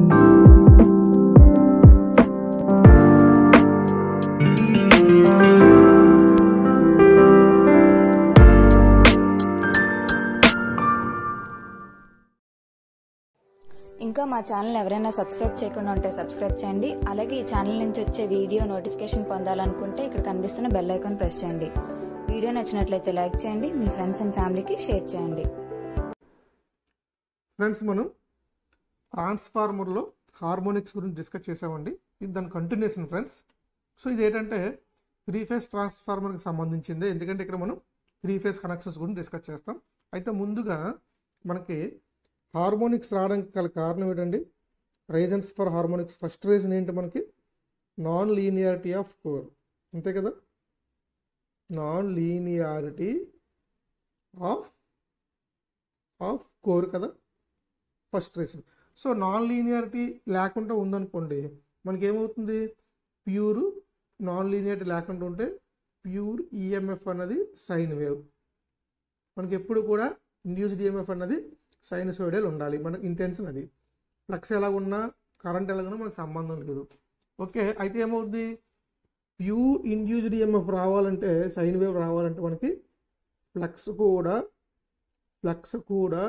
ఇంకా మా ఛానల్ ఎవరైనా సబ్స్క్రైబ్ చేయకుండా ఉంటే సబ్స్క్రైబ్ చేయండి అలాగే ఈ ఛానల్ నుంచి వచ్చే వీడియో నోటిఫికేషన్ పొందాలనుకుంటే ఇక్కడ కనిపిస్తున్న బెల్ ఐకాన్ ప్రెస్ చేయండి వీడియో నచ్చినట్లయితే లైక్ చేయండి మీ ఫ్రెండ్స్ అండ్ ఫ్యామిలీకి షేర్ చేయండి ఫ్రెండ్స్ మనం ట్రాన్స్ఫార్మర్లో హార్మోనిక్స్ గురించి డిస్కస్ చేసామండి ఇది దాని కంటిన్యూషన్ ఫ్రెండ్స్ సో ఇది ఏంటంటే త్రీ ఫేస్ ట్రాన్స్ఫార్మర్కి సంబంధించింది ఎందుకంటే ఇక్కడ మనం త్రీ ఫేస్ కనెక్షన్స్ గురించి డిస్కస్ చేస్తాం అయితే ముందుగా మనకి హార్మోనిక్స్ రావడానికి గల కారణం ఏంటండి reasons for harmonics first reason ఏంటి మనకి నాన్ లీనియారిటీ ఆఫ్ కోర్ అంతే కదా non linearity of of core కదా first reason so non linearity లేకుండా ఉందనుకోండి మనకి ఏమవుతుంది ప్యూర్ నాన్ లీనియారిటీ లేకుండా ఉంటే ప్యూర్ ఈఎంఎఫ్ అన్నది సైన్ వేవ్ మనకి ఎప్పుడు కూడా ఇండ్యూస్డ్ ఈఎంఎఫ్ అన్నది సైనసోయిడల్ ఉండాలి మన ఇంటెన్షన్ అది ఫ్లక్స్ ఎలా ఉన్నా కరెంట్ ఎలా ఉన్నా మనకు సంబంధం లేదు ఓకే అయితే ఏమవుద్ది ప్యూర్ ఇండ్యూస్డ్ ఈఎంఎఫ్ రావాలంటే సైన్ వేవ్ రావాలంటే మనకి ఫ్లక్స్ కూడా ఫ్లక్స్ కూడా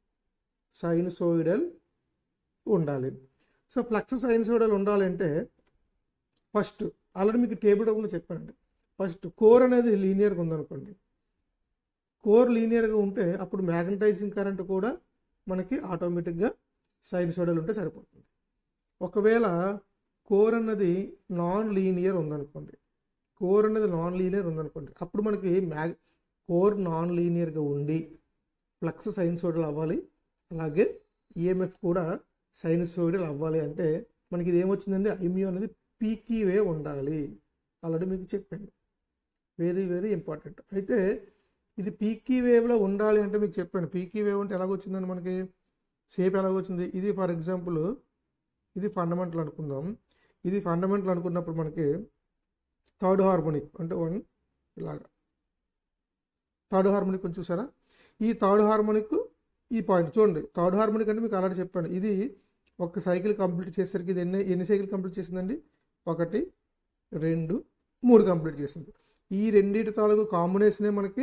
సైనసోయిడల్ ఉండాలి సో ఫ్లక్స్ సైనసోయిడల్ ఉండాలంటే ఫస్ట్ ఆల్రెడీ మీకు టేబుల్ టాప్లో చెప్పానండి ఫస్ట్ కోర్ అనేది లీనియర్గా ఉందనుకోండి కోర్ లీనియర్గా ఉంటే అప్పుడు మ్యాగ్నటైజింగ్ కరెంట్ కూడా మనకి ఆటోమేటిక్గా సైనసోయిడల్ ఉంటే సరిపోతుంది ఒకవేళ కోర్ అన్నది నాన్ లీనియర్ ఉందనుకోండి కోర్ అన్నది నాన్ లీనియర్ ఉందనుకోండి అప్పుడు మనకి మ్యాగ్ కోర్ నాన్ లీనియర్గా ఉండి ఫ్లక్స్ సైనసోయిడల్ అవ్వాలి అలాగే ఈఎంఎఫ్ కూడా సైనసోయిడల్ అవ్వాలి అంటే మనకి ఇది ఏమొచ్చిందండి ఐమ్యూ అనేది పీకీ వేవ్ ఉండాలి ఆల్రెడీ మీకు చెప్పాను వెరీ వెరీ ఇంపార్టెంట్ అయితే ఇది పీకీ వేవ్లో ఉండాలి అంటే మీకు చెప్పాను పీకీ వేవ్ అంటే ఎలాగొచ్చిందండి మనకి షేప్ ఎలాగొచ్చింది ఇది ఫర్ ఎగ్జాంపుల్ ఇది ఫండమెంటల్ అనుకుందాం ఇది ఫండమెంటల్ అనుకున్నప్పుడు మనకి థర్డ్ హార్మోనిక్ అంటే వన్ ఇలాగా థర్డ్ హార్మోనిక్ కొంచెం చూసారా ఈ థర్డ్ హార్మోనిక్ ఈ పాయింట్ చూడండి థర్డ్ హార్మోనిక్ అంటే మీకు ఆల్రెడీ చెప్పాను ఇది ఒక సైకిల్ కంప్లీట్ చేసేసరికి ఇది ఎన్ని ఎన్ని సైకిల్ కంప్లీట్ చేసిందండి ఒకటి రెండు మూడు కంప్లీట్ చేసింది ఈ రెండింటి తాలూకు కాంబినేషనే మనకి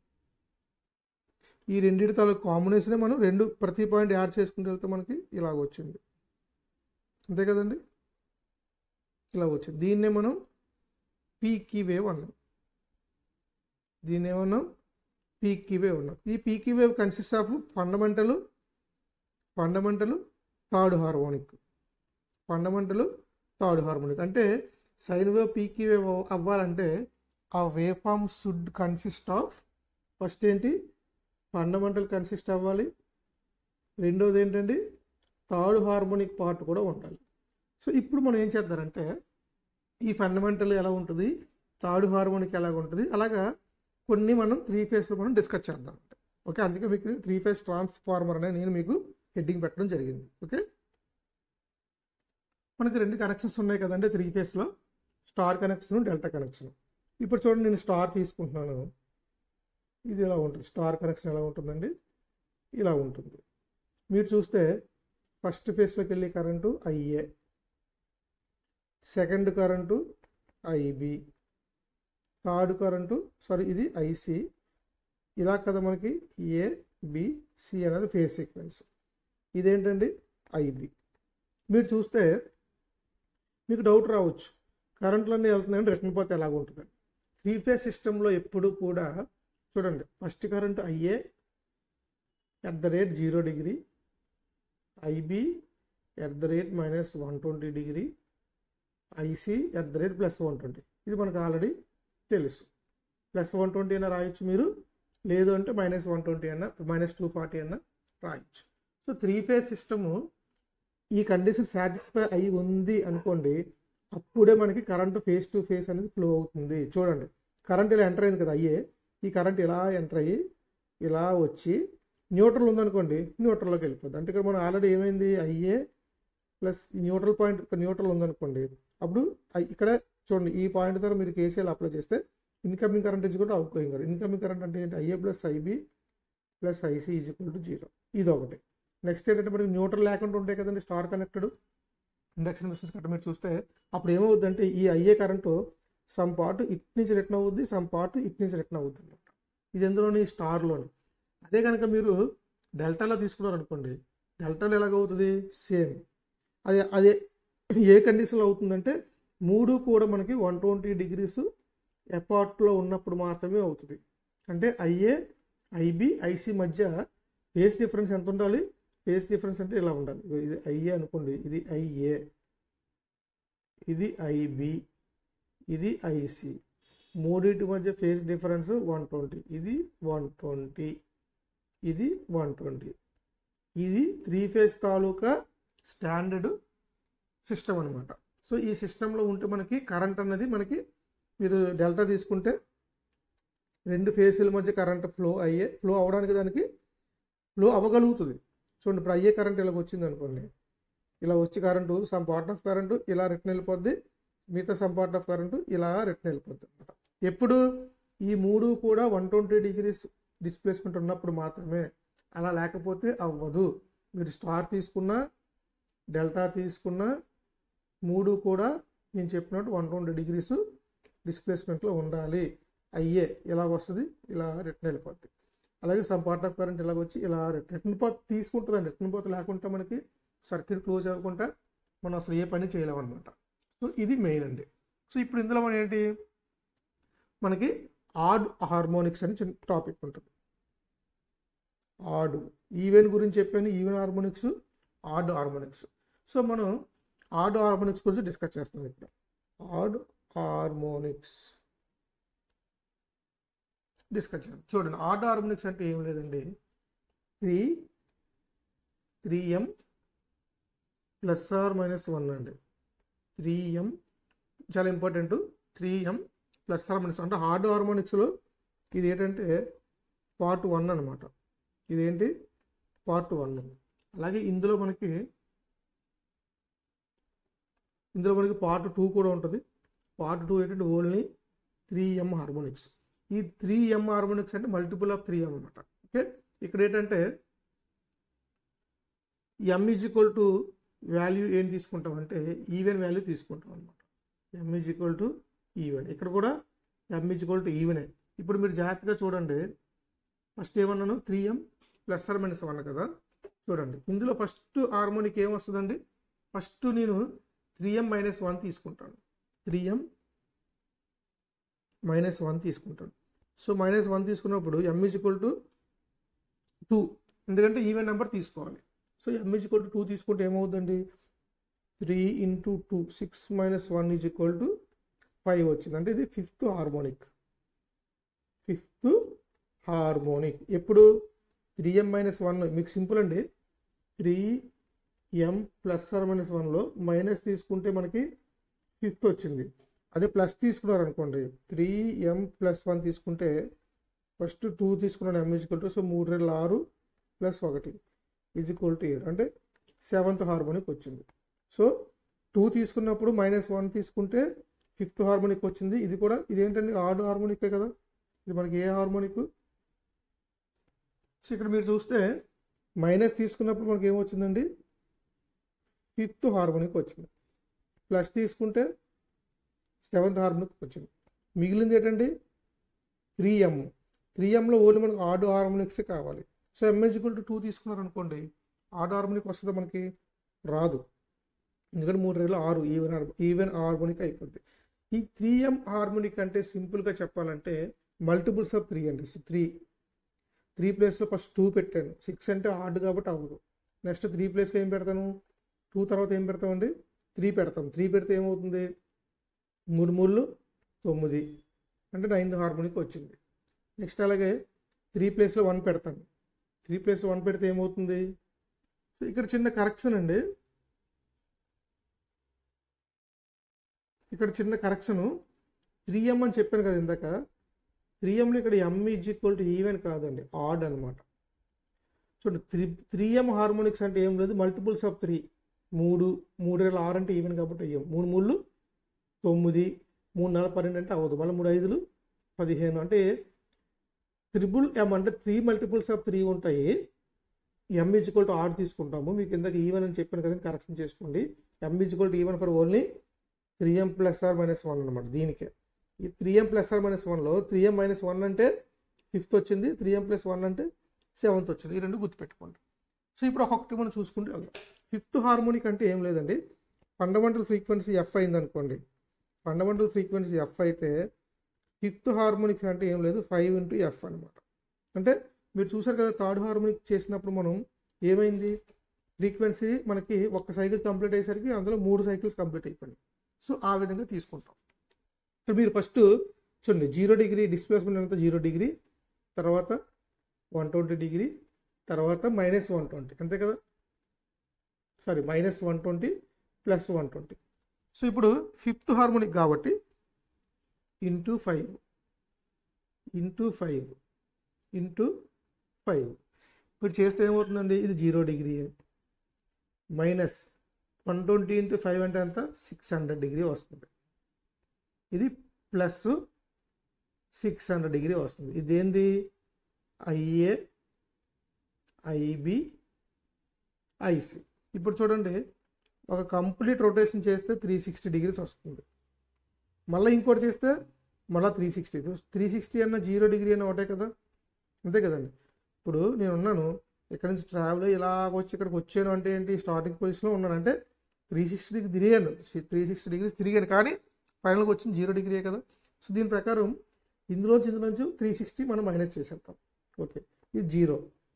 ఈ రెండింటి తాలూకు కాంబినేషనే మనం రెండు ప్రతి పాయింట్ యాడ్ చేసుకుంటూ వెళ్తే మనకి ఇలాగ వచ్చింది అంతే కదండి ఇలా వచ్చింది దీన్నే మనం పీకీ వేవ్ అన్నాం దీన్ని ఏమన్నాం పీకీ వేవ్ అన్నాం ఈ peaky wave consist of fundamental fundamental third harmonic fundamental third harmonic అంటే సైన్ వేవ్ పీకీ వేవ్ అవ్వాలంటే ఆ wave form should consist of first ఏంటి ఫండమెంటల్ కన్సిస్ట్ అవ్వాలి రెండోది ఏంటండి థర్డ్ హార్మోనిక్ పార్ట్ కూడా ఉండాలి సో ఇప్పుడు మనం ఏం చేద్దారంటే ఈ ఫండమెంటల్ ఎలా ఉంటుంది థర్డ్ హార్మోనిక్ ఎలా ఉంటుంది అలాగా కొన్ని మనం త్రీ ఫేస్లో మనం డిస్కస్ చేద్దాం ఓకే అందుకే మీకు త్రీ ఫేస్ ట్రాన్స్ఫార్మర్ అనే నేను మీకు హెడ్డింగ్ పెట్టడం జరిగింది ఓకే మనకి రెండు కనెక్షన్స్ ఉన్నాయి కదండి త్రీ ఫేస్లో స్టార్ కనెక్షన్ డెల్టా కనెక్షన్ ఇప్పుడు చూడండి నేను స్టార్ తీసుకుంటున్నాను ఇది ఎలా ఉంటుంది స్టార్ కనెక్షన్ ఎలా ఉంటుందండి ఇలా ఉంటుంది మీరు చూస్తే ఫస్ట్ ఫేస్లోకి వెళ్ళే current IA second current IB third current sorry ఇది ఐసి ఇలా కదా మనకి ఏ బి సి అనేది ఫేస్ సీక్వెన్స్ ఇదేంటండి ఐబి మీరు చూస్తే మీకు డౌట్ రావచ్చు కరెంట్లన్నీ వెళ్తున్నాయంటే రిటర్న్ పోతే ఎలాగ ఉంటుంది త్రీ ఫేస్ సిస్టంలో ఎప్పుడు కూడా చూడండి first current IA at the rate zero degree IB at the rate minus one twenty degree IC at the rate plus one twenty ఇది మనకు ఆల్రెడీ తెలుసు ప్లస్ వన్ ట్వంటీ అయినా రాయొచ్చు మీరు లేదు అంటే మైనస్ వన్ ట్వంటీ అయినా మైనస్ టూ ఫార్టీ అయినా రాయొచ్చు సో త్రీ ఫేజ్ సిస్టము ఈ కండిషన్ సాటిస్ఫై అయి ఉంది అనుకోండి అప్పుడే మనకి కరెంట్ ఫేస్ టు ఫేస్ అనేది ఫ్లో అవుతుంది చూడండి కరెంట్ ఇలా ఎంటర్ అయింది కదా అయ్యే ఈ కరెంట్ ఇలా ఎంటర్ అయ్యి ఇలా వచ్చి న్యూట్రల్ ఉందనుకోండి న్యూట్రల్లోకి వెళ్ళిపోద్ది అంటే ఇక్కడ మనం ఆల్రెడీ ఏమైంది అయ్యే ప్లస్ న్యూట్రల్ పాయింట్ ఇక్కడ న్యూట్రల్ ఉందనుకోండి అప్పుడు ఐ- ఇక్కడ చూడండి ఈ పాయింట్ ద్వారా మీరు కేసీఎల్ అప్లై చేస్తే ఇన్కమింగ్ కరెంట్ ఇజ్ కూడా అవుట్గోయింగ్ కరెంట్ ఇన్కమింగ్ కరెంట్ అంటే ఏంటి IA plus IB plus IC is equal to zero ఇది ఒకటి నెక్స్ట్ ఏంటంటే మనకి న్యూట్రల్ లేకుండా ఉంటాయి కదండి స్టార్ కనెక్టెడ్ ఇండక్షన్ మిషన్స్ కట్ట మీరు చూస్తే అప్పుడు ఏమవుద్దంటే ఈ అయ్యే కరెంటు సమ్ పార్ట్ ఇటు నుంచి రిటర్న్ అవుద్ది సమ్ పార్ట్ ఇటు నుంచి రిటర్న్ అవుద్ది అనమాట ఇది ఎందులోని స్టార్లోని అదే కనుక మీరు డెల్టాలో తీసుకున్నారు అనుకోండి డెల్టాలో ఎలాగవుతుంది సేమ్ అదే అదే ఏ కండిషన్లో అవుతుందంటే మూడు కూడా మనకి వన్ ట్వంటీ డిగ్రీస్ అపార్ట్లో ఉన్నప్పుడు మాత్రమే అవుతుంది అంటే ఐఏ ఐబి ఐసి మధ్య ఫేస్ డిఫరెన్స్ ఎంత ఉండాలి ఫేస్ డిఫరెన్స్ అంటే ఇలా ఉండాలి ఇగో ఇది ఐఏ అనుకోండి ఇది ఐఏ ఇది ఐబి ఇది ఐసి మూడింటి మధ్య ఫేస్ డిఫరెన్స్ వన్ ట్వంటీ ఇది వన్ ట్వంటీ ఇది వన్ ట్వంటీ ఇది త్రీ ఫేస్ తాలూకా స్టాండర్డ్ సిస్టమ్ అనమాట సో ఈ సిస్టంలో ఉంటే మనకి కరెంట్ అన్నది మనకి మీరు డెల్టా తీసుకుంటే రెండు ఫేసుల మధ్య కరెంట్ ఫ్లో అయ్యే ఫ్లో అవడానికి దానికి ఫ్లో అవ్వగలుగుతుంది చూడండి ఇప్పుడు అయ్యే కరెంట్ ఇలాగ వచ్చింది అనుకోండి ఇలా వచ్చి current some part of current ఇలా రిటర్న్ వెళ్ళిపోద్ది మిగతా సమ్ పార్ట్ ఆఫ్ కరెంటు ఇలా రిటర్న్ వెళ్ళిపోద్ది అనమాట ఎప్పుడు ఈ మూడు కూడా వన్ ట్వంటీ డిగ్రీస్ డిస్ప్లేస్మెంట్ ఉన్నప్పుడు మాత్రమే అలా లేకపోతే అవ్వదు మీరు స్టార్ తీసుకున్నా డెల్టా తీసుకున్నా మూడు కూడా నేను చెప్పినట్టు వన్ ట్వంటీ డిగ్రీస్ డిస్ప్లేస్మెంట్లో ఉండాలి అయ్యే ఇలా వస్తుంది ఇలా రిటర్న్ వెళ్ళిపోద్ది అలాగే సమ్ పార్ట్ ఆఫ్ కరెంట్ ఇలాగ వచ్చి ఇలా రిటర్న్ పోత్ తీసుకుంటుందండి రిటర్న్ పోత లేకుండా మనకి సర్క్యూట్ క్లోజ్ అవ్వకుండా మనం అసలు ఏ పని చేయలేమన్నమాట సో ఇది మెయిన్ అండి సో ఇప్పుడు ఇందులో మనం ఏంటి మనకి ఆడ్ హార్మోనిక్స్ అని చిన్న టాపిక్ ఉంటుంది ఆడ్ ఈవెన్ గురించి చెప్పాను even harmonics odd harmonics so మనం ఆడ్ హార్మోనిక్స్ గురించి డిస్కస్ చేస్తాం ఇప్పుడు ఆడ్ హార్మోనిక్స్ డిస్కస్ చేద్దాం చూడండి ఆడ్ హార్మోనిక్స్ అంటే ఏం లేదండి three three M plus or minus one అండి త్రీ ఎం చాలా important three M plus or minus అంటే హార్డ్ హార్మోనిక్స్లో ఇది ఏంటంటే పార్ట్ వన్ అనమాట ఇదేంటి పార్ట్ వన్ అలాగే ఇందులో మనకి ఇందులో మనకి పార్ట్ టూ కూడా ఉంటుంది పార్ట్ టూ ఏంటంటే ఓన్లీ త్రీ ఎం హార్మోనిక్స్ ఈ త్రీ ఎం హార్మోనిక్స్ అంటే మల్టిపుల్ ఆఫ్ త్రీ ఎం అనమాట ఓకే ఇక్కడ ఏంటంటే M is equal to value ఏం తీసుకుంటాం అంటే ఈవెన్ వాల్యూ తీసుకుంటాం అనమాట M is equal to even ఇక్కడ కూడా ఎం ఈజ్ ఈక్వల్ టు ఈవెనే ఇప్పుడు మీరు జాగ్రత్తగా చూడండి ఫస్ట్ ఏమన్నాను three M plus or minus one కదా చూడండి ఇందులో ఫస్ట్ హార్మోనిక్ ఏం వస్తుందండి ఫస్ట్ నేను త్రీ ఎం మైనస్ వన్ తీసుకుంటాను త్రీ ఎం మైనస్ వన్ తీసుకుంటాను సో మైనస్ వన్ తీసుకున్నప్పుడు M is equal to two ఎందుకంటే ఈవెన్ నెంబర్ తీసుకోవాలి so M is equal to two తీసుకుంటే ఏమవుతుందండి three into two six minus one is equal to five వచ్చింది అంటే ఇది ఫిఫ్త్ హార్మోనిక్ ఫిఫ్త్ హార్మోనిక్ ఎప్పుడు త్రీ ఎం minus one మీకు సింపుల్ అండి three M plus or minus వన్లో మైనస్ తీసుకుంటే మనకి ఫిఫ్త్ వచ్చింది అదే ప్లస్ తీసుకున్నారు అనుకోండి త్రీ ఎం ప్లస్ వన్ తీసుకుంటే ఫస్ట్ టూ తీసుకున్నాను ఎం ఈజ్వల్ టు సో మూడు రెండు ఆరు ప్లస్ ఒకటి ఈజ్వల్ టు ఏడు అంటే సెవెంత్ హార్మోనిక్ వచ్చింది సో టూ తీసుకున్నప్పుడు మైనస్ వన్ తీసుకుంటే ఫిఫ్త్ హార్మోనిక్ వచ్చింది ఇది కూడా ఇదేంటండి ఆడు హార్మోనికే కదా ఇది మనకి ఏ హార్మోనిక్ సో ఇక్కడ మీరు చూస్తే మైనస్ తీసుకున్నప్పుడు మనకి ఏమొచ్చిందండి ఫిఫ్త్ హార్మోనిక్ వచ్చింది ప్లస్ తీసుకుంటే సెవెంత్ హార్మోనిక్ వచ్చింది మిగిలింది ఏంటండి త్రీ ఎం త్రీ ఎంలో ఓన్లీ మనకు ఆడు హార్మోనిక్సే కావాలి సో ఎంఎజికల్ టు టూ తీసుకున్నారు అనుకోండి ఆడు హార్మోనిక్ వస్తుందా మనకి రాదు ఎందుకంటే మూడు రేళ్ళు ఆరు ఈవెన్ హార్మో ఈవెన్ హార్మోనిక్ అయిపోద్ది ఈ త్రీ ఎం హార్మోనిక్ అంటే సింపుల్గా చెప్పాలంటే మల్టిపుల్స్ ఆఫ్ త్రీ అండి త్రీ త్రీ ప్లేస్లో ఫస్ట్ టూ పెట్టాను సిక్స్ అంటే ఆర్డ్ కాబట్టి అవ్వదు నెక్స్ట్ త్రీ ప్లేస్లో ఏం పెడతాను టూ తర్వాత ఏం పెడతామండి త్రీ పెడతాం త్రీ పెడితే ఏమవుతుంది మూడు మూడు తొమ్మిది అంటే నైన్త్ హార్మోనిక్ వచ్చింది నెక్స్ట్ అలాగే త్రీ ప్లేస్లో వన్ పెడతాను త్రీ ప్లేస్లో వన్ పెడితే ఏమవుతుంది సో ఇక్కడ చిన్న కరెక్షన్ అండి ఇక్కడ చిన్న కరెక్షను త్రీ ఎం అని చెప్పాను కదా ఇందాక త్రీ ఎంలో ఇక్కడ M is equal to even కాదండి ఆడ్ అనమాట చూడండి త్రీ త్రీ ఎం హార్మోనిక్స్ అంటే ఏం లేదు మల్టిపుల్స్ ఆఫ్ త్రీ మూడు మూడు వేల ఆరు అంటే ఈవెన్ కాబట్టి అయ్యాం మూడు మూడు తొమ్మిది మూడు నెలల పన్నెండు అంటే అవ్వదు మళ్ళీ మూడు ఐదులు పదిహేను అంటే త్రిబుల్ ఎం అంటే త్రీ మల్టిపుల్స్ ఆఫ్ త్రీ ఉంటాయి ఎం ఈజ్వల్ టు ఆర్ తీసుకుంటాము మీకు ఇందాక ఈవెన్ అని చెప్పాను కదండి కరెక్షన్ చేసుకోండి m equal to even for only three M plus or minus one అనమాట దీనికే ఈ three M plus or minus వన్లో త్రీ ఎం మైనస్ వన్ అంటే ఫిఫ్త్ వచ్చింది త్రీ ఎం ప్లస్ వన్ అంటే సెవెంత్ వచ్చింది ఈ రెండు గుర్తుపెట్టుకోండి సో ఇప్పుడు ఒక్కొక్కటి మనం చూసుకుంటే వెళ్దాం ఫిఫ్త్ హార్మోనిక్ అంటే ఏం లేదండి ఫండమెంటల్ ఫ్రీక్వెన్సీ ఎఫ్ అయింది అనుకోండి ఫండమెంటల్ ఫ్రీక్వెన్సీ ఎఫ్ అయితే ఫిఫ్త్ హార్మోనిక్ అంటే ఏం లేదు ఫైవ్ ఇంటూ ఎఫ్ అనమాట అంటే మీరు చూసారు కదా థర్డ్ హార్మోనిక్ చేసినప్పుడు మనం ఏమైంది ఫ్రీక్వెన్సీ మనకి ఒక సైకిల్ కంప్లీట్ అయ్యేసరికి అందులో మూడు సైకిల్స్ కంప్లీట్ అయిపోయినాయి సో ఆ విధంగా తీసుకుంటాం ఇక్కడ మీరు ఫస్ట్ చూడండి జీరో డిగ్రీ డిస్ప్లేస్మెంట్ అంతా జీరో డిగ్రీ తర్వాత వన్ ట్వంటీ డిగ్రీ తర్వాత మైనస్ వన్ ట్వంటీ అంతే కదా sorry minus one twenty plus one twenty so ఇప్పుడు ఫిఫ్త్ హార్మోనిక్ కాబట్టి into five into five into five ఇప్పుడు చేస్తే ఏమవుతుందండి ఇది zero degree minus one twenty into five అంటే అంత సిక్స్ హండ్రెడ్ డిగ్రీ వస్తుంది ఇది ప్లస్ సిక్స్ హండ్రెడ్ డిగ్రీ వస్తుంది ఇదేంది ఐఏ ఐబి ఐసి ఇప్పుడు చూడండి ఒక కంప్లీట్ రొటేషన్ చేస్తే త్రీ సిక్స్టీ డిగ్రీస్ వస్తుంది మళ్ళీ ఇంకోటి చేస్తే మళ్ళీ త్రీ సిక్స్టీ త్రీ సిక్స్టీ అన్న జీరో డిగ్రీ అన్న ఒకటే కదా అంతే కదండి ఇప్పుడు నేను ఉన్నాను ఇక్కడ నుంచి ట్రావెల్ ఇలా వచ్చి ఇక్కడికి వచ్చాను అంటే ఏంటి స్టార్టింగ్ పొజిషన్లో ఉన్నాను అంటే త్రీ సిక్స్టీ డిగ్రీ తిరిగాను త్రీ సిక్స్టీ డిగ్రీస్ తిరిగాను కానీ ఫైనల్గా వచ్చింది జీరో డిగ్రీయే కదా సో దీని ప్రకారం ఇందులోంచి ఇందులోంచి త్రీ సిక్స్టీ మనం మైనస్ చేసేద్దాం ఓకే ఇది జీరో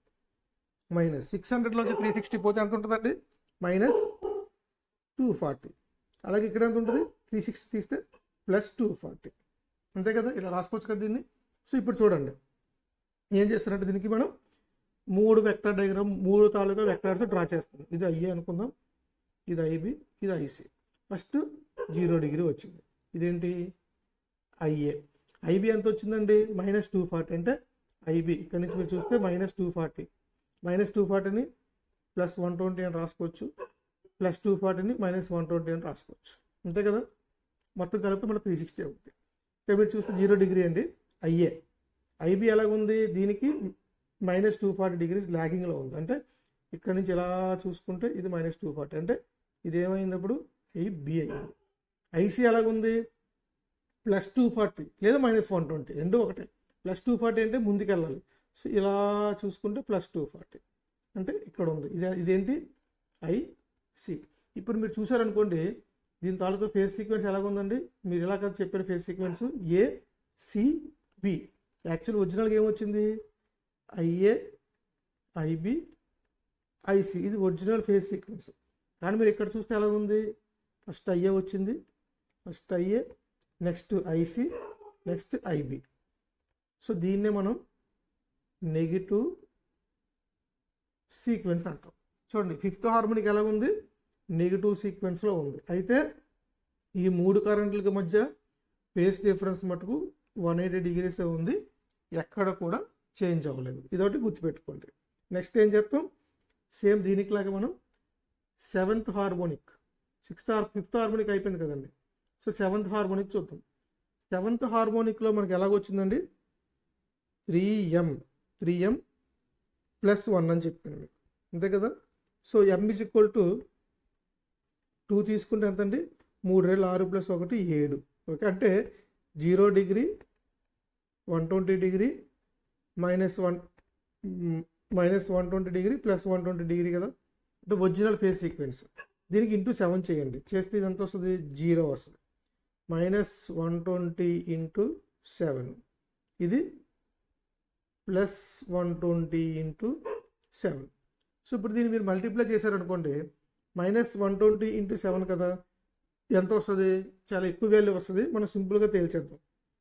మైనస్ సిక్స్ హండ్రెడ్లోంచి త్రీ సిక్స్టీ పోతే ఎంత ఉంటుందండి మైనస్ టూ ఫార్టీ అలాగే ఇక్కడ ఎంత ఉంటుంది త్రీ సిక్స్టీ తీస్తే ప్లస్ టూ ఫార్టీ అంతే కదా ఇలా రాసుకోవచ్చు కదా దీన్ని సో ఇప్పుడు చూడండి ఏం చేస్తారంటే దీనికి మనం మూడు వెక్టర్ డయాగ్రామ్ మూడు తాలూకా వెక్టర్స్ డ్రా చేస్తాం ఇది ఐఏ అనుకుందాం ఇది ఐబి ఇది ఐసి ఫస్ట్ జీరో డిగ్రీ వచ్చింది ఇదేంటి ఐఏ ఐబి ఎంత వచ్చిందండి మైనస్ టూ ఫార్టీ అంటే ఐబి ఇక్కడ నుంచి మీరు చూస్తే minus two forty minus two ఫార్టీని ప్లస్ వన్ ట్వంటీ అని రాసుకోవచ్చు ప్లస్ టూ ఫార్టీని మైనస్ వన్ ట్వంటీ అని రాసుకోవచ్చు అంతే కదా మొత్తం కలిపి మన త్రీ సిక్స్టీ అవుతుంది ఇక్కడ మీరు చూస్తే జీరో డిగ్రీ అండి ఐఏ ఐబి ఎలాగుంది దీనికి మైనస్ టూ ఫార్టీ డిగ్రీస్ ల్యాగింగ్లో ఉంది అంటే ఇక్కడ నుంచి ఎలా చూసుకుంటే ఇది మైనస్ టూ ఫార్టీ అంటే ఇది ఏమైందప్పుడు ఐబి అయింది ఐసి ఎలాగుంది ప్లస్ టూ ఫార్టీ లేదా మైనస్ వన్ ట్వంటీ రెండు ఒకటే ప్లస్ టూ ఫార్టీ అంటే ముందుకు వెళ్ళాలి సో ఇలా చూసుకుంటే ప్లస్ టూ ఫార్టీ అంటే ఇక్కడ ఉంది ఇది ఇదేంటి ఐసి ఇప్పుడు మీరు చూసారనుకోండి దీని తాలూకా ఫేస్ సీక్వెన్స్ ఎలాగుందండి మీరు ఎలా కదా చెప్పారు phase sequence A CB actual ఒరిజినల్గా ఏమొచ్చింది ఐఏ ఐబి ఐసి ఇది ఒరిజినల్ ఫేస్ సీక్వెన్స్ కానీ మీరు ఇక్కడ చూస్తే ఎలా ఉంది ఫస్ట్ ఐఏ వచ్చింది first IA next IC next IB so దీన్నే మనం నెగిటివ్ సీక్వెన్స్ అంటాం చూడండి ఫిఫ్త్ హార్మోనిక్ ఎలా ఉంది నెగిటివ్ సీక్వెన్స్లో ఉంది అయితే ఈ మూడు కరెంట్లకి మధ్య ఫేస్ డిఫరెన్స్ మటుకు వన్ ఎయిటీ డిగ్రీస్ ఉంది ఎక్కడ కూడా చేంజ్ అవ్వలేదు ఇదొకటి గుర్తుపెట్టుకోండి నెక్స్ట్ ఏం చేస్తాం సేమ్ దీనికి లాగా మనం సెవెంత్ హార్మోనిక్ సిక్స్త్ హార్ ఫిఫ్త్ హార్మోనిక్ అయిపోయింది కదండి సో సెవెంత్ హార్మోనిక్ చూద్దాం సెవెంత్ హార్మోనిక్లో మనకి ఎలాగొచ్చిందండి త్రీ ఎం త్రీ ఎం ప్లస్ వన్ అని చెప్పాను మీకు అంతే కదా so m is equal to two తీసుకుంటే ఎంతండి మూడు రేళ్ళు ఆరు ప్లస్ ఒకటి ఏడు ఓకే అంటే zero degree one twenty degree minus one minus one twenty degree plus one twenty degree కదా అంటే ఒరిజినల్ ఫేస్ సీక్వెన్స్ దీనికి ఇంటూ సెవెన్ చేయండి చేస్తే ఇది ఎంత వస్తుంది జీరో వస్తుంది minus one twenty into seven ఇది plus one twenty into seven so ఇప్పుడు దీన్ని మీరు మల్టిప్లై చేశారనుకోండి minus one twenty into seven కదా ఎంత వస్తుంది చాలా ఎక్కువ వాల్యూ వస్తుంది మనం సింపుల్గా తేల్చేద్దాం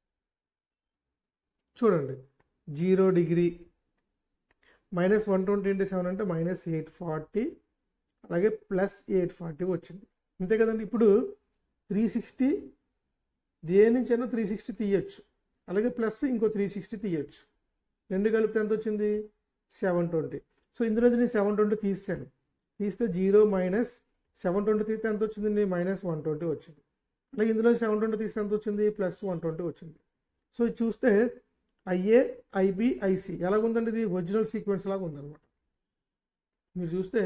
చూడండి zero degree minus one twenty into seven అంటే మైనస్ ఎయిట్ ఫార్టీ అలాగే ప్లస్ ఎయిట్ ఫార్టీ వచ్చింది అంతే కదండి ఇప్పుడు త్రీ సిక్స్టీ దేని నుంచైనా త్రీ సిక్స్టీ తీయచ్చు అలాగే ప్లస్ ఇంకో త్రీ సిక్స్టీ తీయచ్చు రెండు కలిపితే ఎంత వచ్చింది సెవెన్ ట్వంటీ సో ఇందులో నుంచి నేను సెవెన్ ట్వంటీ తీసాను తీస్తే జీరో మైనస్ సెవెన్ ట్వంటీ తీస్తే ఎంత వచ్చింది మైనస్ వన్ ట్వంటీ వచ్చింది అలాగే ఇందులో సెవెన్ ట్వంటీ తీస్తే ఎంత వచ్చింది ప్లస్ వన్ ట్వంటీ వచ్చింది సో ఇది చూస్తే ఐఏ ఐబి ఐసి ఎలాగుందండి ఇది ఒరిజినల్ సీక్వెన్స్ లాగా ఉందన్నమాట మీరు చూస్తే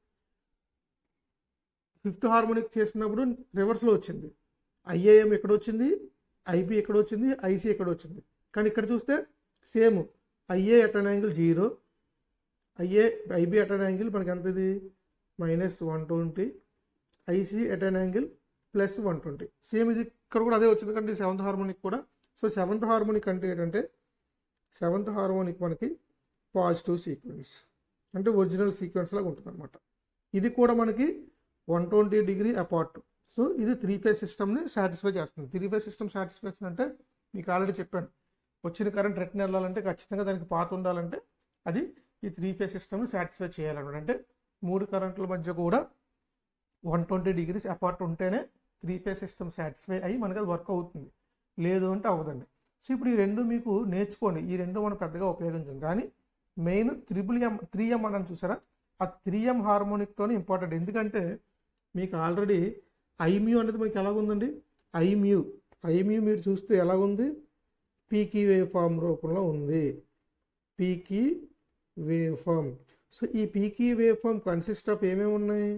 ఫిఫ్త్ హార్మోనిక్ చేసినప్పుడు రివర్స్లో వచ్చింది ఐఏఎం ఎక్కడ వచ్చింది ఐబి ఎక్కడ వచ్చింది ఐసి ఎక్కడ వచ్చింది కానీ ఇక్కడ చూస్తే same IA at an angle zero IA IB at an angle మనకి ఎంత ఇది minus one twenty IC at an angle plus one twenty same ఇది ఇక్కడ కూడా అదే వచ్చింది కంటే సెవెంత్ హార్మోనిక్ కూడా సో సెవెంత్ హార్మోనిక్ అంటే ఏంటంటే సెవెంత్ హార్మోనిక్ మనకి పాజిటివ్ సీక్వెన్స్ అంటే ఒరిజినల్ సీక్వెన్స్ లాగా ఉంటుంది అనమాట ఇది కూడా మనకి one twenty degree apart so ఇది త్రీ ఫేజ్ సిస్టమ్ని సాటిస్ఫై చేస్తుంది త్రీ ఫేజ్ సిస్టమ్ సాటిస్ఫాక్షన్ అంటే మీకు ఆల్రెడీ చెప్పాను వచ్చిన కరెంట్ రిటర్న్ వెళ్ళాలంటే ఖచ్చితంగా దానికి పాత ఉండాలంటే అది ఈ త్రీ ఫేజ్ సిస్టమ్ని సాటిస్ఫై చేయాలన్నమాట అంటే మూడు కరెంట్ల మధ్య కూడా వన్ ట్వంటీ డిగ్రీస్ అపార్ట్ ఉంటేనే త్రీ ఫేజ్ సిస్టమ్ సాటిస్ఫై అయ్యి మనకి అది వర్క్ అవుతుంది లేదు అంటే అవ్వదండి సో ఇప్పుడు ఈ రెండు మీకు నేర్చుకోండి ఈ రెండు మనం పెద్దగా ఉపయోగించాం కానీ main triple m three m అని చూసారా ఆ త్రీ ఎం హార్మోనిక్తోనే ఇంపార్టెంట్ ఎందుకంటే మీకు ఆల్రెడీ ఐమ్యూ అనేది మనకి ఎలాగుందండి ఐమ్యూ ఐమ్యూ మీరు చూస్తే ఎలాగుంది పీకీ వేవ్ ఫామ్ రూపంలో ఉంది పీకీ వేవ్ ఫామ్ సో ఈ peaky wave form consist of ఏమేమి ఉన్నాయి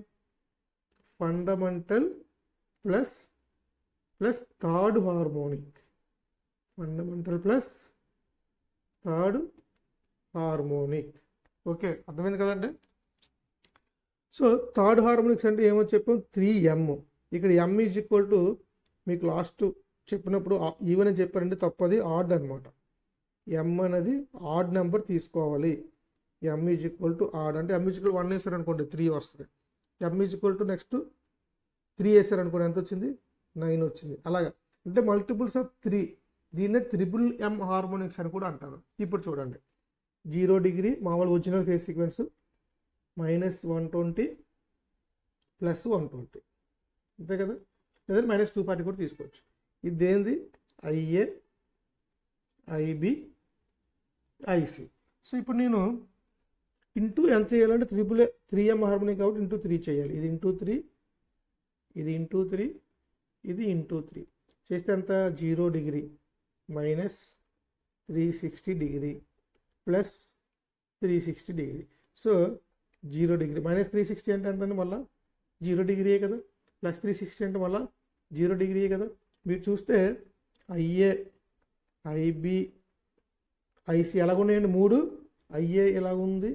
fundamental plus plus third harmonic fundamental plus third harmonic okay అర్థమైంది కదండి సో థర్డ్ హార్మోనిక్స్ అంటే ఏమో చెప్పాం త్రీ ఎమ్ ఇక్కడ ఎమ్ ఈజ్ ఈక్వల్ టు మీకు లాస్ట్ చెప్పినప్పుడు ఈవెన్ అని చెప్పారంటే తప్పది ఆడ్ అనమాట ఎమ్ అనేది ఆడ్ నెంబర్ తీసుకోవాలి m is equal to odd అంటే ఎమ్ ఈజ్ ఈక్వల్ వన్ వేసారు అనుకోండి త్రీ వస్తుంది m is equal to next three వేసారు అనుకోండి ఎంత వచ్చింది నైన్ వచ్చింది అలాగా అంటే మల్టిపుల్స్ ఆఫ్ త్రీ దీన్నే త్రిబుల్ ఎం హార్మోనిక్స్ అని కూడా అంటారు ఇప్పుడు చూడండి జీరో డిగ్రీ మామూలు original phase sequence minus one twenty plus one twenty అంతే కదా లేదా మైనస్ టూ ఫార్టీ కూడా తీసుకోవచ్చు ఇది దేనిది ఐఏ ఐబి ఐసి సో ఇప్పుడు నేను ఇంటూ ఎంత చేయాలంటే త్రిబుల్ త్రీ ఎం హార్మోనిక్ కాబట్టి ఇంటూ త్రీ చేయాలి ఇది ఇంటూ త్రీ ఇది ఇంటూ త్రీ ఇది ఇంటూ త్రీ చేస్తే ఎంత zero degree minus three sixty degree plus three sixty degree so zero degree minus three sixty అంటే ఎంత మళ్ళీ జీరో డిగ్రీయే కదా ప్లస్ త్రీ సిక్స్టీ అంటే మళ్ళీ జీరో డిగ్రీయే కదా మీరు చూస్తే ఐఏ ఐబి ఐసి ఎలాగున్నాయండి మూడు ఐఏ ఎలాగుంది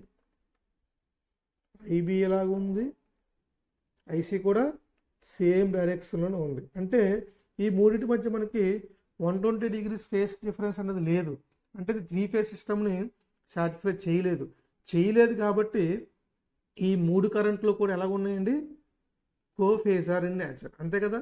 ఐబి ఎలాగుంది ఐసి కూడా సేమ్ డైరెక్షన్లోనే ఉంది అంటే ఈ మూడింటి మధ్య మనకి one twenty degrees phase difference అనేది లేదు అంటే త్రీ ఫేస్ సిస్టమ్ని సాటిస్ఫై చేయలేదు చేయలేదు కాబట్టి ఈ మూడు కరెంట్లు కూడా ఎలా ఉన్నాయండి కో ఫేజార్ ఇన్ నేచర్ అంతే కదా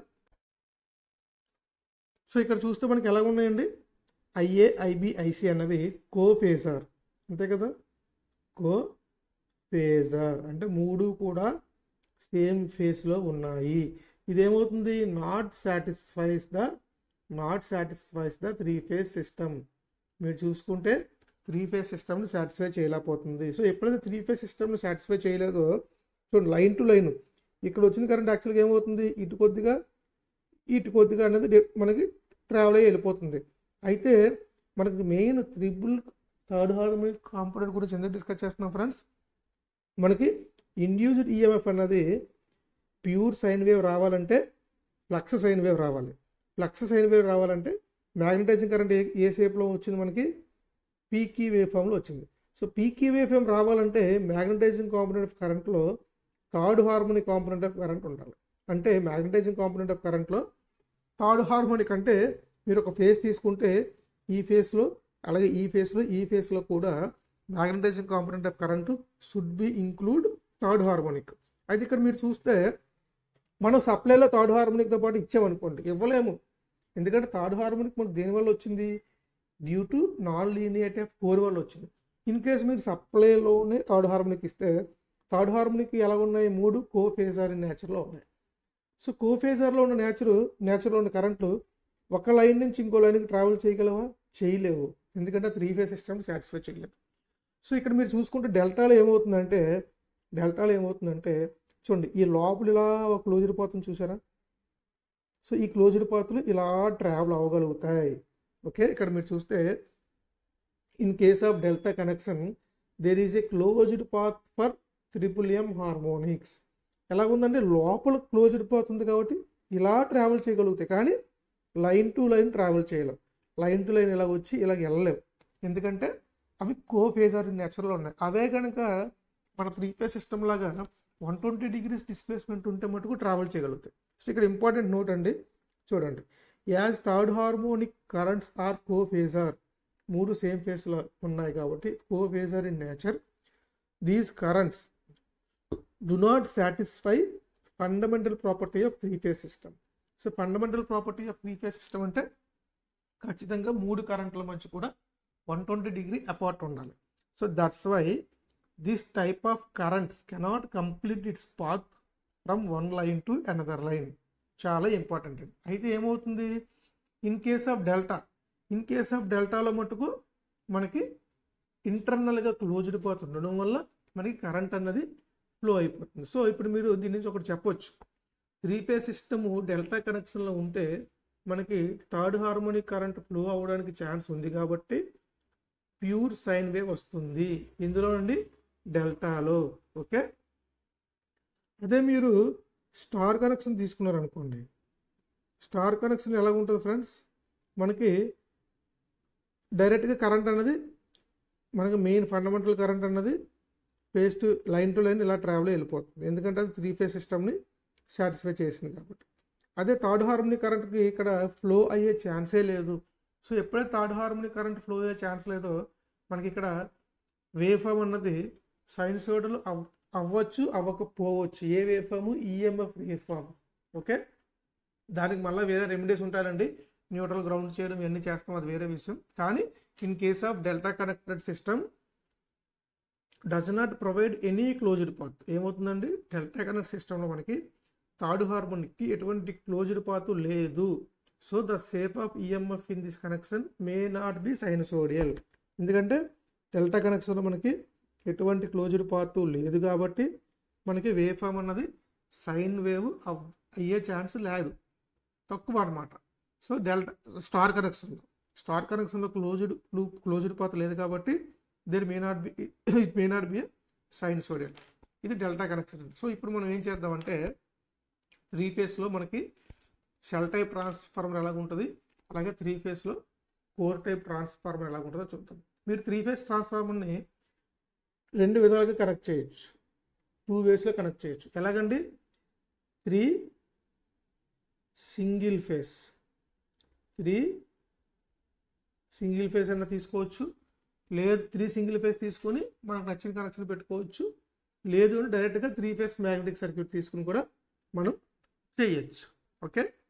సో ఇక్కడ చూస్తే మనకి ఎలా ఉన్నాయండి ఐఏ ఐబి ఐసి అన్నవి కో ఫేజార్ అంతే కదా కో ఫేజార్ అంటే మూడు కూడా సేమ్ ఫేస్లో ఉన్నాయి ఇదేమవుతుంది not satisfies the not satisfies the three phase system మీరు చూసుకుంటే త్రీ ఫేజ్ సిస్టమ్ని సాటిస్ఫై చేయలేకపోతుంది సో ఎప్పుడైతే త్రీ ఫేజ్ సిస్టమ్ని సాటిస్ఫై చేయలేదో చూడండి లైన్ టు లైన్ ఇక్కడ వచ్చిన కరెంట్ యాక్చువల్గా ఏమవుతుంది ఇటు కొద్దిగా ఇటు కొద్దిగా అనేది డి- మనకి ట్రావెల్ అయ్యి వెళ్ళిపోతుంది అయితే మనకి main triple third harmonic component గురించి ఎందుకు డిస్కస్ చేస్తున్నాం ఫ్రెండ్స్ మనకి ఇండ్యూస్డ్ ఈఎంఎఫ్ అన్నది ప్యూర్ సైన్ వేవ్ రావాలంటే ఫ్లక్స్ సైన్ వేవ్ రావాలి ఫ్లక్స్ సైన్ వేవ్ రావాలంటే మ్యాగ్నటైజింగ్ కరెంట్ ఏ ఏ షేప్లో వచ్చింది మనకి పీకీ వేవ్ ఫామ్లో వచ్చింది సో పీకీ వేవ్ ఫామ్ రావాలంటే మ్యాగ్నటైజింగ్ కాంపోనెంట్ ఆఫ్ కరెంట్లో third harmonic component of current ఉండాలి అంటే మ్యాగ్నటైజింగ్ కాంపోనెంట్ ఆఫ్ కరెంట్లో థర్డ్ హార్మోనిక్ అంటే మీరు ఒక ఫేస్ తీసుకుంటే ఈ ఫేస్లో అలాగే ఈ ఫేస్లో ఈ ఫేస్లో కూడా magnetising component of current should be include third harmonic అయితే ఇక్కడ మీరు చూస్తే మనం సప్లైలో థర్డ్ హార్మోనిక్తో పాటు ఇచ్చామనుకోండి ఇవ్వలేము ఎందుకంటే థర్డ్ హార్మోనిక్ మనకు దేనివల్ల వచ్చింది due to non linear of core వల్ల వచ్చింది ఇన్ కేస్ మీరు సప్లైలోనే థర్డ్ హార్మోనిక్ ఇస్తే థర్డ్ హార్మోనిక్ ఎలా ఉన్నాయి మూడు కో ఫేజర్ ఇన్ నేచర్లో ఉన్నాయి సో కో ఫేజర్లో ఉన్న నేచర్ నేచర్లో ఉన్న కరెంట్లు ఒక లైన్ నుంచి ఇంకో లైన్కి ట్రావెల్ చేయగలవా చేయలేవు ఎందుకంటే త్రీ ఫేజ్ సిస్టమ్ సాటిస్ఫై చేయలేదు సో ఇక్కడ మీరు చూసుకుంటే డెల్టాలో ఏమవుతుందంటే డెల్టాలో ఏమవుతుందంటే చూడండి ఈ లోపల ఇలా ఒక క్లోజ్డ్ పాత్రను చూసారా సో ఈ క్లోజ్డ్ పాత్రలు ఇలా ట్రావెల్ అవ్వగలుగుతాయి ఓకే ఇక్కడ మీరు చూస్తే in case of delta connection there is a closed path for triple m harmonics ఎలాగుందంటే లోపల క్లోజ్డ్ పోతుంది కాబట్టి ఇలా ట్రావెల్ చేయగలుగుతాయి కానీ లైన్ టు లైన్ ట్రావెల్ చేయలేం లైన్ టు లైన్ ఇలా వచ్చి ఇలా వెళ్ళలేవు ఎందుకంటే అవి కో ఫేజర్ నేచురల్ ఉన్నాయి అవే కనుక మన త్రీ ఫేజ్ సిస్టమ్ లాగా వన్ ట్వంటీ డిగ్రీస్ డిస్ప్లేస్మెంట్ ఉంటే మటుకు ట్రావెల్ చేయగలుగుతాయి సో ఇక్కడ ఇంపార్టెంట్ నోట్ అండి చూడండి as third harmonic currents are co phasor మూడు సేమ్ ఫేస్లో ఉన్నాయి కాబట్టి co phasor in nature these currents do not satisfy fundamental property of three phase system so fundamental property of three phase system అంటే ఖచ్చితంగా మూడు కరెంట్ల మధ్య కూడా వన్ ట్వంటీ డిగ్రీ అపార్ట్ ఉండాలి so that's why this type of currents cannot complete its path from one line to another line చాలా important అండి అయితే ఏమవుతుంది in case of delta in case of డెల్టాలో మటుకు మనకి ఇంటర్నల్గా క్లోజ్డ్ పాత్ ఉండడం వల్ల మనకి కరెంట్ అన్నది ఫ్లో అయిపోతుంది సో ఇప్పుడు మీరు దీని నుంచి ఒకటి చెప్పొచ్చు త్రీ ఫేజ్ సిస్టము డెల్టా కనెక్షన్లో ఉంటే మనకి థర్డ్ హార్మోనిక్ కరెంట్ ఫ్లో అవ్వడానికి ఛాన్స్ ఉంది కాబట్టి ప్యూర్ సైన్ వేవ్ వస్తుంది ఇందులో నుండి డెల్టాలో ఓకే అదే మీరు స్టార్ కనెక్షన్ తీసుకున్నారనుకోండి స్టార్ కనెక్షన్ ఎలా ఉంటుంది ఫ్రెండ్స్ మనకి డైరెక్ట్గా కరెంట్ అన్నది మనకి మెయిన్ ఫండమెంటల్ కరెంట్ అన్నది phase to line to line ఇలా ట్రావెల్ వెళ్ళిపోతుంది ఎందుకంటే అది త్రీ ఫేజ్ సిస్టమ్ని సాటిస్ఫై చేసింది కాబట్టి అదే థర్డ్ హార్మోని కరెంట్కి ఇక్కడ ఫ్లో అయ్యే ఛాన్సే లేదు సో ఎప్పుడైతే థర్డ్ హార్మోని కరెంట్ ఫ్లో అయ్యే ఛాన్స్ లేదో మనకి ఇక్కడ వేవ్ ఫామ్ అన్నది సైన్సోయిడల్ అవ్ అవ్వచ్చు అవ్వకపోవచ్చు ఏ wave form EMF wave form okay దానికి మళ్ళీ వేరే రెమెడీస్ ఉంటాయండి న్యూట్రల్ గ్రౌండ్ చేయడం ఇవన్నీ చేస్తాం అది వేరే విషయం కానీ in case of delta connected system does not provide any closed path ఏమవుతుందండి డెల్టా కనెక్ట్ సిస్టంలో మనకి థర్డ్ హార్మోనిక్కి ఎటువంటి క్లోజ్డ్ పాత్ లేదు so the shape of EMF in this connection may not be sinusoidal ఎందుకంటే డెల్టా కనెక్షన్లో మనకి ఎటువంటి క్లోజ్డ్ పాత్ లేదు కాబట్టి మనకి వేవ్ ఫామ్ అన్నది సైన్ వేవ్ అయ్యే ఛాన్స్ లేదు తక్కువ అనమాట సో డెల్టా స్టార్ కనెక్షన్లో స్టార్ కనెక్షన్లో క్లోజ్డ్ లూప్ క్లోజ్డ్ పాత్ లేదు కాబట్టి there may not be it may not be sinusoidal ఇది డెల్టా కనెక్షన్ సో ఇప్పుడు మనం ఏం చేద్దామంటే త్రీ ఫేస్లో మనకి షెల్ టైప్ ట్రాన్స్ఫార్మర్ ఎలాగ ఉంటుంది అలాగే త్రీ ఫేస్లో కోర్ టైప్ ట్రాన్స్ఫార్మర్ ఎలాగ ఉంటుందో చూద్దాం మీరు త్రీ ఫేస్ ట్రాన్స్ఫార్మర్ని రెండు విధాలుగా కనెక్ట్ చేయొచ్చు టూ వేస్లో కనెక్ట్ చేయొచ్చు ఎలాగండి three single phase three single phase అన్న తీసుకోవచ్చు లేదు త్రీ సింగిల్ ఫేస్ తీసుకొని మనకు నచ్చిన కనెక్షన్ పెట్టుకోవచ్చు లేదు అంటే డైరెక్ట్గా త్రీ ఫేస్ మ్యాగ్నెటిక్ సర్క్యూట్ తీసుకుని కూడా మనం చేయొచ్చు ఓకే